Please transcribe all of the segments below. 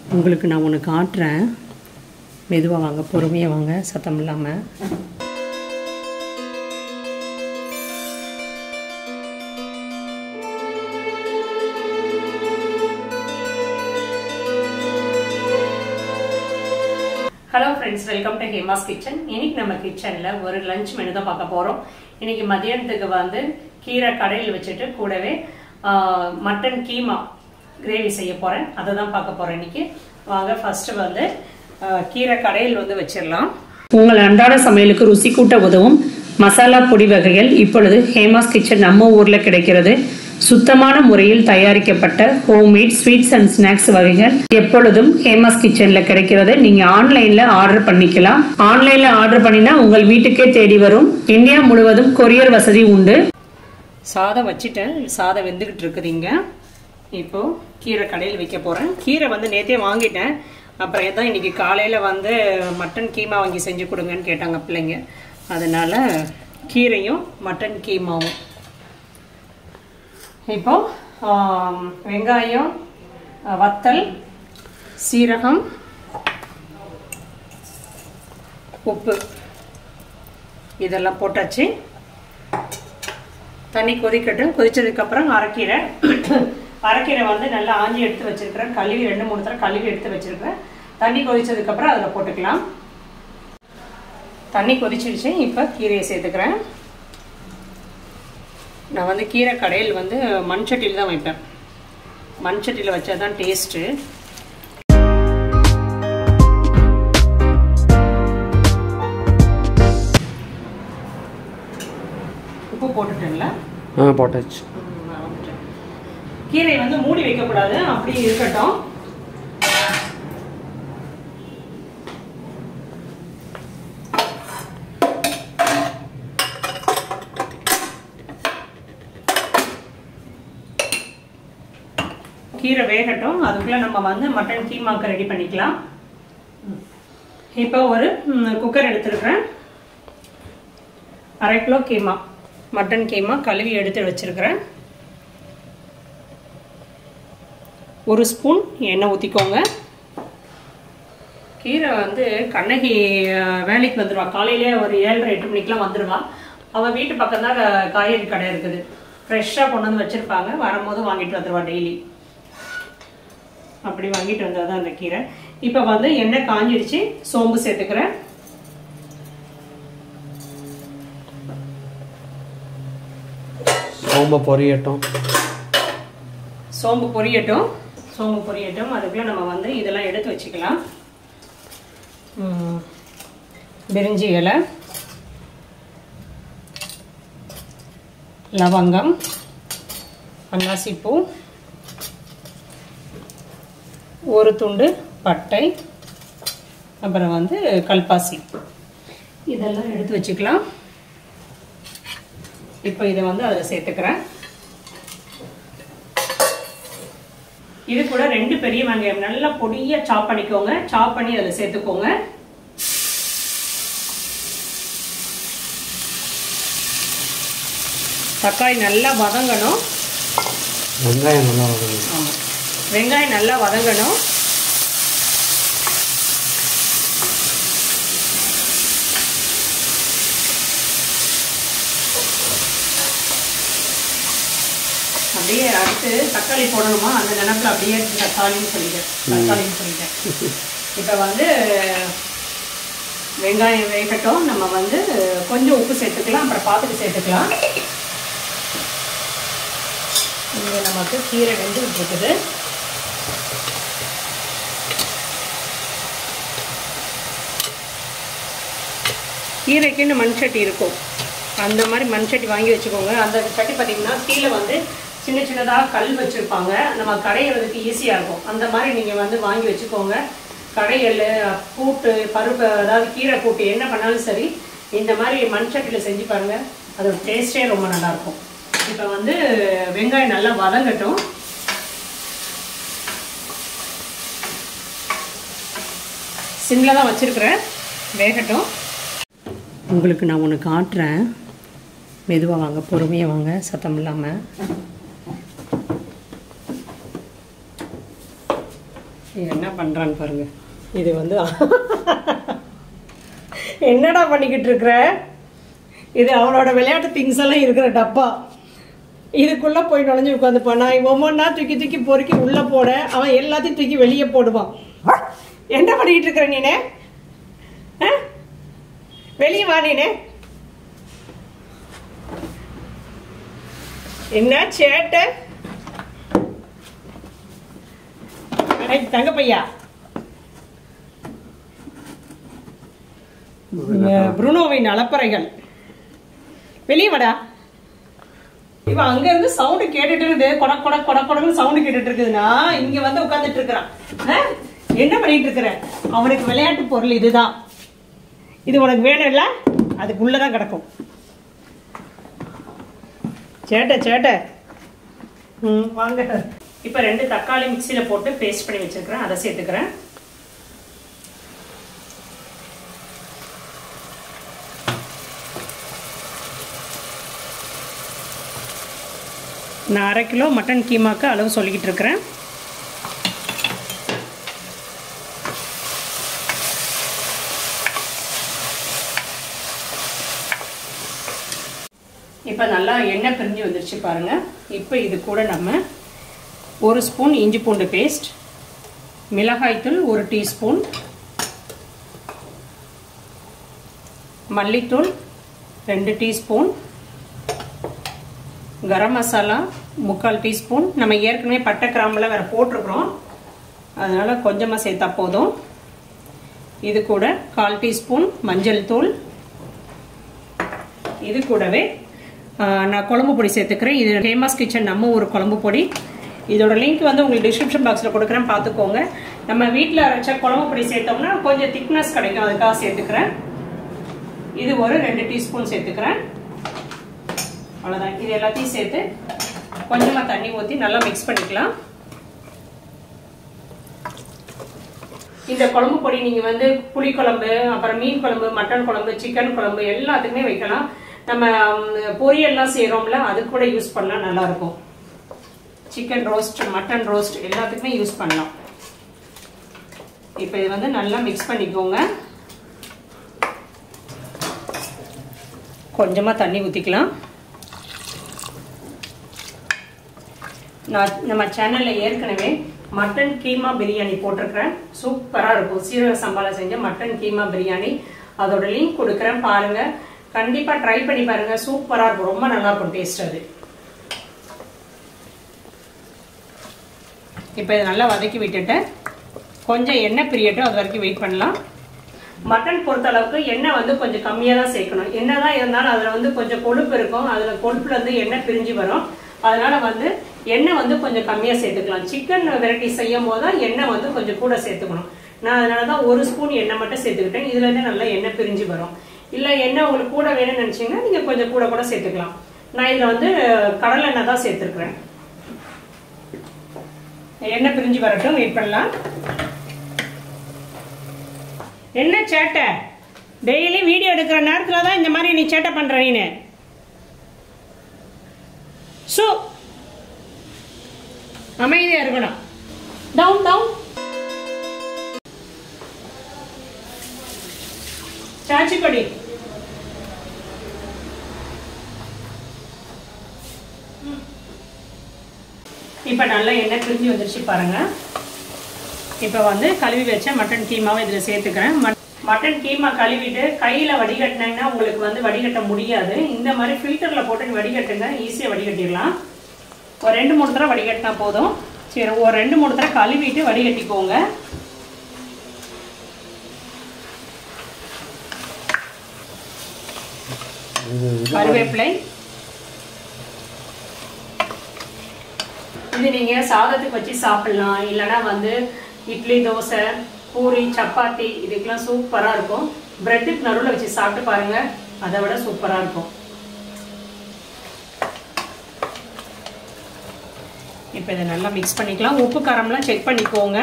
உங்களுக்கு நான் ஒன்று காட்டுறேன் மெதுவாக வாங்க பொறுமையாக வாங்க சத்தம் இல்லாமல் hello friends welcome to Hema's kitchen இன்னைக்கு நம்ம கிச்சனில் ஒரு லஞ்ச் மெனு தான் பார்க்க போகிறோம் இன்னைக்கு மதியானத்துக்கு வந்து கீரை கடையில் வச்சுட்டு கூடவே ஆஹ், மட்டன் கீமா கிரேவி செய்ய போகிறேன் அதை தான் பார்க்க போகிறேன் இன்னைக்கு வாங்க ஃபர்ஸ்ட் வந்து ஆஹ், கீரை கடையில் வந்து வச்சிடலாம் உங்கள் அன்றாட சமையலுக்கு ருசி கூட்ட உதவும் மசாலா பொடி வகைகள் இப்பொழுது ஹேமாஸ் கிச்சன் நம்ம ஊரில் கிடைக்கிறது சுத்தமான முறையில் தயாரிக்கப்பட்ட ஹோம்மேட் ஸ்வீட்ஸ் அண்ட் ஸ்நாக்ஸ் வகைகள் எப்பொழுதும் ஹேமாஸ் கிச்சன்ல கிடைக்கிறது நீங்க ஆன்லைன்ல ஆர்டர் பண்ணிக்கலாம் ஆன்லைன்ல ஆர்டர் பண்ணினா உங்கள் வீட்டுக்கே தேடி வரும் இந்தியா முழுவதும் கொரியர் வசதி உண்டு சாதம் வச்சுட்டேன் சாதம் வெந்துகிட்டு இருக்குதுங்க இப்போ கீரை கடையில் வைக்க போறேன் கீரை வந்து நேத்தே வாங்கிட்டேன் அப்புறம் ஏதான் இன்னைக்கு காலையில வந்து மட்டன் கீமா வாங்கி செஞ்சு கொடுங்கன்னு கேட்டாங்க பிள்ளைங்க அதனால கீரையும் மட்டன் கீமாவும் இப்போ ஆம், வெங்காயம் அஹ், வத்தல் சீரகம் உப்பு இதெல்லாம் போட்டாச்சு தண்ணி கொதிக்கட்டும் கொதிச்சதுக்கப்புறம் அரைக்கீரை அரைக்கீரை வந்து நல்லா ஆஞ்சி எடுத்து வச்சிருக்கிறேன் கழுவி ரெண்டு மூணு தடவை கழுவி எடுத்து வச்சிருக்கிறேன் தண்ணி கொதிச்சதுக்கப்புறம் அதில் போட்டுக்கலாம் தண்ணி கொதிச்சிடுச்சு இப்போ கீரையை சேர்த்துக்கிறேன் நான் வந்து கீரை கடையில் வந்து மண் சட்டியில் தான் வைப்பேன் மண் சட்டியில் வச்சா தான் டேஸ்ட்டு உப்பு போட்டுட்டேங்களா ஆ போட்டாச்சு ம், நான் வந்துட்டேன். கீரை வந்து மூடி வைக்கக்கூடாது அப்படி இருக்கட்டும் கீரை வேகட்டும் அதுக்குள்ள நம்ம வந்து மட்டன் கீமாக்கு ரெடி பண்ணிக்கலாம் இப்போ ஒரு ம், குக்கர் எடுத்துருக்கிறேன் அரை கிலோ கீமா மட்டன் கீமா கழுவி எடுத்து வச்சிருக்கிறேன் ஒரு ஸ்பூன் எண்ணெய் ஊற்றிக்கோங்க கீரை வந்து கண்ணகி அஹ், வேலைக்கு வந்துடுவா காலையிலே ஒரு ஏழரை எட்டு மணிக்கெலாம் வந்துடுவா அவள் வீட்டு பக்கம் தான் க- காய்கறி கடை இருக்குது ஃப்ரெஷ்ஷாக கொண்டு வந்து வச்சுருப்பாங்க வரும்போது வாங்கிட்டு வந்துடுவா டெய்லி அப்படி வாங்கிட்டு வந்தால் தான் அந்த கீரை இப்போ வந்து எண்ணெய் காஞ்சிடுச்சு சோம்பு சேர்த்துக்கிறேன் சோம்ப பொரியட்டும் சோம்பு பொரியட்டும் சோம்பு பொரியட்டும் அதுக்குள்ள நம்ம வந்து இதெல்லாம் எடுத்து வச்சுக்கலாம் ம், பிரிஞ்சி இலை லவங்கம் அன்னாசிப்பூ ஒரு துண்டு பட்டை அப்புறம் வந்து கல்பாசி இதெல்லாம் எடுத்து வச்சுக்கலாம் இப்போ இதை வந்து அதில் சேர்த்துக்கிறேன் இது கூட ரெண்டு பெரிய வெங்காயம் நல்லா பொடியா சாப் பண்ணிக்கோங்க சாப் பண்ணி அதில் சேர்த்துக்கோங்க தக்காளி நல்லா வதங்கணும் வெங்காயம் நல்லா வதங்கணும் ஆமாம் வெங்காயம் நல்லா வதங்கணும் அப்படியே அடுத்து தக்காளி போடணுமா அந்த நினப்பில் அப்படியே தக்காளின்னு சொல்லிட்டேன் தக்காளின்னு சொல்லிட்டேன் இப்போ வந்து வெங்காயம் வேகட்டும் நம்ம வந்து கொஞ்சம் உப்பு சேர்த்துக்கலாம் அப்புறம் பார்த்துட்டு சேர்த்துக்கலாம் இங்கே நமக்கு கீரை வெந்துகிட்டு இருக்குது கீரைக்குன்னு மண் சட்டி இருக்கும் அந்த மாதிரி மண் சட்டி வாங்கி வச்சுக்கோங்க அந்த சட்டி பார்த்தீங்கன்னா கீழே வந்து சின்ன சின்னதாக கல் வச்சுருப்பாங்க நம்ம கடையிறதுக்கு ஈஸியாக இருக்கும் அந்த மாதிரி நீங்கள் வந்து வாங்கி வச்சுக்கோங்க கடையல் கூட்டு பருப்பு அதாவது கீரை கூட்டு என்ன பண்ணாலும் சரி இந்த மாதிரி மண் சட்டியில் செஞ்சு பாருங்கள் அதோட டேஸ்ட்டே ரொம்ப நல்லாயிருக்கும் இப்போ வந்து வெங்காயம் நல்லா வதங்கட்டும் சிம்மில் தான் வச்சுருக்கிறேன் வேகட்டும் உங்களுக்கு நான் ஒன்று காட்டுறேன் மெதுவாக வாங்க பொறுமையாக வாங்க சத்தம் இல்லாமல் என்ன பண்ணுறான்னு பாருங்க இது வந்து என்னடா பண்ணிக்கிட்டு இருக்கிற இது அவனோட விளையாட்டு திங்ஸ் எல்லாம் இருக்கிற டப்பா இதுக்குள்ள போய் நுழைஞ்சு உட்காந்துப்பான் நான் ஒவ்வொன்றா தூக்கி தூக்கி பொறுக்கி உள்ள போட அவன் எல்லாத்தையும் தூக்கி வெளியே போடுவான் என்ன பண்ணிக்கிட்டு இருக்கிற நீனே ஆ? வெளியே வா நீனே என்ன சேட்டை அடே, தங்க பையா புருனோவின் அலப்பறைகள் வெளியே வாடா இவன் அங்க இருந்து சவுண்ட் கேட்டுட்டு இருக்குது கொட கொட கொட கொடன்னு சவுண்ட் கேட்டுட்டு இருக்குதுன்னா இங்க வந்து உட்கார்ந்துட்டு இருக்கிறான் ஆ? என்ன பண்ணிட்டு இருக்கிற அவனுக்கு விளையாட்டு பொருள் இதுதான் இது உனக்கு வேணும் இல்ல அதுக்குள்ளதான் கிடக்கும் சேட்டை சேட்டை ம் வாங்க இப்போ ரெண்டு தக்காளி மிக்சியில் போட்டு பேஸ்ட் பண்ணி வச்சிருக்கிறேன் அதை சேர்த்துக்கிறேன் நான் அரை கிலோ மட்டன் கீமாக்கு அளவு சொல்லிக்கிட்டு இருக்கிறேன் இப்போ நல்லா எண்ணெய் பிரிஞ்சு வந்துருச்சு பாருங்க இப்போ இது கூட நம்ம ஒரு ஸ்பூன் இஞ்சி பூண்டு பேஸ்ட் மிளகாய்த்தூள் ஒரு டீஸ்பூன் மல்லித்தூள் ரெண்டு டீஸ்பூன் கரம் மசாலா முக்கால் டீஸ்பூன் நம்ம ஏற்கனவே பட்டை கிராம்பெல்லாம் வேறு போட்டிருக்கிறோம் அதனால் கொஞ்சமாக சேர்த்தா போதும் இது கூட கால் டீஸ்பூன் மஞ்சள் தூள் இது கூடவே ஆ, நான் குழம்பு பொடி சேர்த்துக்கிறேன் இது ஃபேமஸ் கிச்சன் நம்ம ஒரு குழம்பு பொடி இதோட லிங்க் வந்து உங்களுக்கு டிஸ்கிரிப்ஷன் பாக்ஸில் கொடுக்குறேன் பார்த்துக்கோங்க நம்ம வீட்டில் அரைச்ச குழம்பு பொடி சேர்த்தோம்னா கொஞ்சம் திக்னஸ் கிடைக்கும் அதுக்காக சேர்த்துக்கிறேன் இது ஒரு ரெண்டு டீஸ்பூன் சேர்த்துக்கிறேன் அவ்வளோதான் இது எல்லாத்தையும் சேர்த்து கொஞ்சமாக தண்ணி ஊற்றி நல்லா மிக்ஸ் பண்ணிக்கலாம் இந்த குழம்பு பொடி நீங்கள் வந்து புளி குழம்பு அப்புறம் மீன் குழம்பு மட்டன் குழம்பு சிக்கன் குழம்பு எல்லாத்துக்குமே வைக்கலாம் நம்ம ம், பொரியல்லாம் செய்கிறோம்ல அது கூட யூஸ் பண்ணால் நல்லா இருக்கும் சிக்கன் ரோஸ்ட் மட்டன் ரோஸ்ட் எல்லாத்துக்குமே யூஸ் பண்ணலாம் இப்போ இது வந்து நல்லா மிக்ஸ் பண்ணிக்கோங்க கொஞ்சமாக தண்ணி ஊற்றிக்கலாம் நான் நம்ம சேனலில் ஏற்கனவே மட்டன் கீமா பிரியாணி போட்டிருக்கிறேன் சூப்பராக இருக்கும் சீரக சம்பால செஞ்ச மட்டன் கீமா பிரியாணி அதோட லிங்க் கொடுக்குறேன் பாருங்க கண்டிப்பாக ட்ரை பண்ணி பாருங்க சூப்பராக இருக்கும் ரொம்ப நல்லா இருக்கும் டேஸ்ட் அது இப்போ இதை நல்லா வதக்கி விட்டுட்டு கொஞ்சம் எண்ணெய் பிரியட்டும் அது வரைக்கும் வெயிட் பண்ணலாம் மட்டன் பொறுத்த அளவுக்கு எண்ணெய் வந்து கொஞ்சம் கம்மியாக தான் சேர்க்கணும் என்னதான் இருந்தாலும் அதில் வந்து கொஞ்சம் கொழுப்பு இருக்கும் அதில் கொழுப்புல இருந்து எண்ணெய் பிரிஞ்சு வரும் அதனால வந்து எண்ணெய் வந்து கொஞ்சம் கம்மியாக சேர்த்துக்கலாம் சிக்கன் வெரைட்டி செய்யும் போது தான் எண்ணெய் வந்து கொஞ்சம் கூட சேர்த்துக்கணும் நான் அதனால தான் ஒரு ஸ்பூன் எண்ணெய் மட்டும் சேர்த்துக்கிட்டேன் இதுல இருந்து நல்லா எண்ணெய் பிரிஞ்சு வரும் இல்லை எண்ணெய் உங்களுக்கு கூட வேணும்னு நினச்சிங்கன்னா நீங்கள் கொஞ்சம் கூட கூட சேர்த்துக்கலாம் நான் இதில் வந்து கடலை எண்ணெய் தான் சேர்த்துருக்குறேன் எண்ணெய் பிரிஞ்சு வரட்டும் வெயிட் பண்ணலாம் என்ன சேட்டை டெய்லி வீடியோ எடுக்கிற நேரத்தில் தான் இந்த மாதிரி நீ சேட்டை பண்ற நீனு சு அமைதியா இருக்கணும் டவுன் டவுன் சாச்சி கொடி இப்போ நல்லா எண்ணெய் பிரிஞ்சு வந்துருச்சு பாருங்க இப்போ வந்து கழுவி வச்ச மட்டன் கீமாவை இதில் சேர்த்துக்கிறேன் மட்- மட்டன் கீமா கழுவிட்டு கையில் வடிகட்டினீங்கன்னா உங்களுக்கு வந்து வடிகட்ட முடியாது இந்த மாதிரி ஃபில்டரில் போட்டு வடிகட்டுங்க ஈஸியாக வடிகட்டிடலாம் ஒரு ரெண்டு மூணு தடவை வடிகட்டினா போதும் சரி ஒரு ரெண்டு மூணு தடவை கழுவிட்டு வடிகட்டிக்கோங்க கருவேப்பிலை இது நீங்க சாதத்துக்கு வச்சு சாப்பிடலாம் இல்லைன்னா வந்து இட்லி தோசை பூரி சப்பாத்தி இதுக்கெல்லாம் சூப்பரா இருக்கும் பிரெட்டுக்கு நடுவில் வச்சு சாப்பிட்டு பாருங்க அதை விட சூப்பரா இருக்கும் இப்போ இதை நல்லா மிக்ஸ் பண்ணிக்கலாம் உப்பு காரம்லாம் செக் பண்ணிக்கோங்க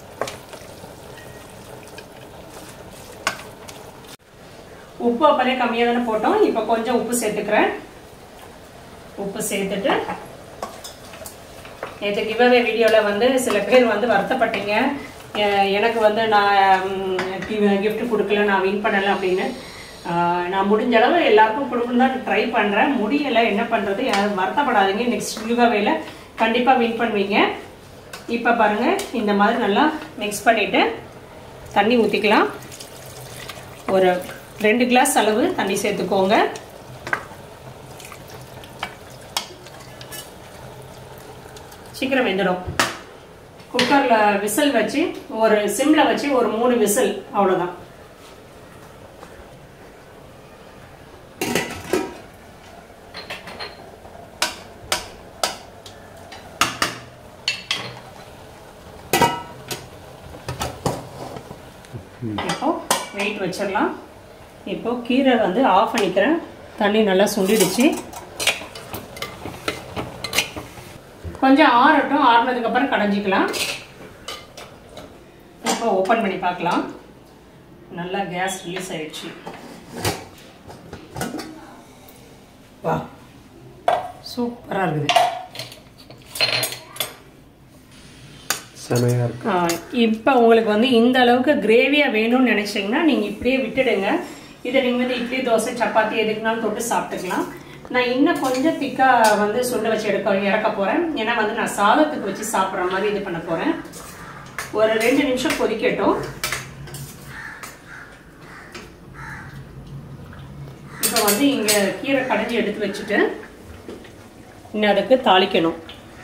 உப்பு அப்பலே கம்மியாக தானே போட்டோம் இப்போ கொஞ்சம் உப்பு சேர்த்துக்கிறேன் உப்பு சேர்த்துட்டு நேற்று கிவ்அவே வீடியோவில் வந்து சில பேர் வந்து வருத்தப்பட்டீங்க எ- எனக்கு வந்து நான் கிஃப்ட் கொடுக்கல நான் வின் பண்ணலை அப்படின்னு ஆஹ், நான் முடிஞ்ச அளவு எல்லாருக்கும் கொடுக்கணும் தான் ட்ரை பண்ணுறேன் முடியலை என்ன பண்ணுறது யாரும் வருத்தப்படாதீங்க நெக்ஸ்ட் கிவ்அவேல கண்டிப்பாக வின் பண்ணுவீங்க இப்போ பாருங்கள் இந்த மாதிரி நல்லா மிக்ஸ் பண்ணிவிட்டு தண்ணி ஊற்றிக்கலாம் ஒரு ரெண்டு கிளாஸ் அளவு தண்ணி சேர்த்துக்கோங்க சீக்கிரம் வெந்துடும் குக்கரில் விசில் வச்சு ஒரு சிம்மில் வச்சு ஒரு மூணு விசில் அவ்வளோதான் இப்போ வெயிட் வச்சிடலாம் இப்போ கீரை வந்து ஆஃப் பண்ணிக்கிறேன் தண்ணி நல்லா சுண்டிடுச்சு கொஞ்சம் ஆறட்டும் ஆறுனதுக்கு அப்புறம் கடைஞ்சிக்கலாம் இப்போ ஓப்பன் பண்ணி பார்க்கலாம் நல்லா கேஸ் ரிலீஸ் ஆயிடுச்சு வா சூப்பராக இருக்குது செமையாக இருக்கு இப்போ உங்களுக்கு வந்து இந்த அளவுக்கு கிரேவியாக வேணும்னு நினைச்சீங்கன்னா நீங்கள் இப்படியே விட்டுடுங்க இதை நீங்கள் வந்து இட்லி தோசை சப்பாத்தி எதுக்குனாலும் தொட்டு சாப்பிட்டுக்கலாம் நான் இன்னும் கொஞ்சம் திக்காக வந்து சுண்ட வச்சு எடுக்க இறக்க போகிறேன் ஏன்னா வந்து நான் சாதத்துக்கு வச்சு சாப்பிட்ற மாதிரி இது பண்ண போகிறேன் ஒரு ரெண்டு நிமிஷம் கொதிக்கட்டும் இப்போ வந்து இங்கே கீரை கடைஞ்சி எடுத்து வச்சுட்டு இன்னும் அதுக்கு தாளிக்கணும்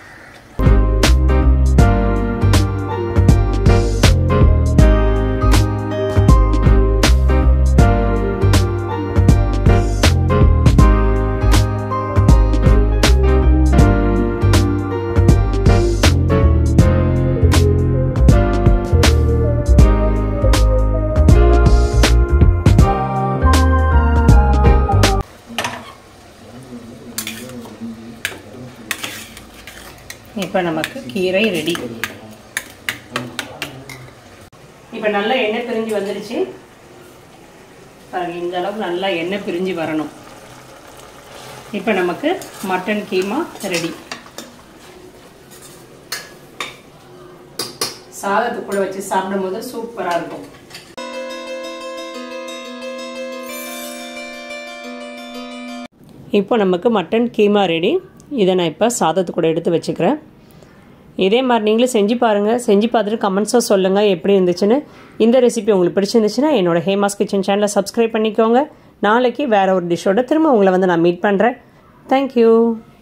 இப்போ நமக்கு கீரை ரெடி இப்போ நல்லா எண்ணெய் பிரிஞ்சு வந்துருச்சு பாருங்க இந்த அளவுக்கு நல்லா எண்ணெய் பிரிஞ்சு வரணும் இப்போ நமக்கு மட்டன் கீமா ரெடி சாதத்துக்குள்ள வச்சு சாப்பிடும்போது சூப்பராக இருக்கும் இப்போ நமக்கு மட்டன் கீமா ரெடி இதை நான் இப்போ சாதத்து கூட எடுத்து வச்சுக்கிறேன் இதே மாதிரி நீங்களும் செஞ்சு பாருங்கள் செஞ்சு பார்த்துட்டு கமெண்ட்ஸும் சொல்லுங்கள் எப்படி இருந்துச்சுன்னு இந்த ரெசிபி உங்களுக்கு பிடிச்சிருந்துச்சுன்னா என்னோட ஹேமாஸ் கிச்சன் சேனலை சப்ஸ்கிரைப் பண்ணிக்கோங்க நாளைக்கு வேறு ஒரு டிஷ்ஷோட திரும்ப உங்களை வந்து நான் மீட் பண்ணுறேன் தேங்க்யூ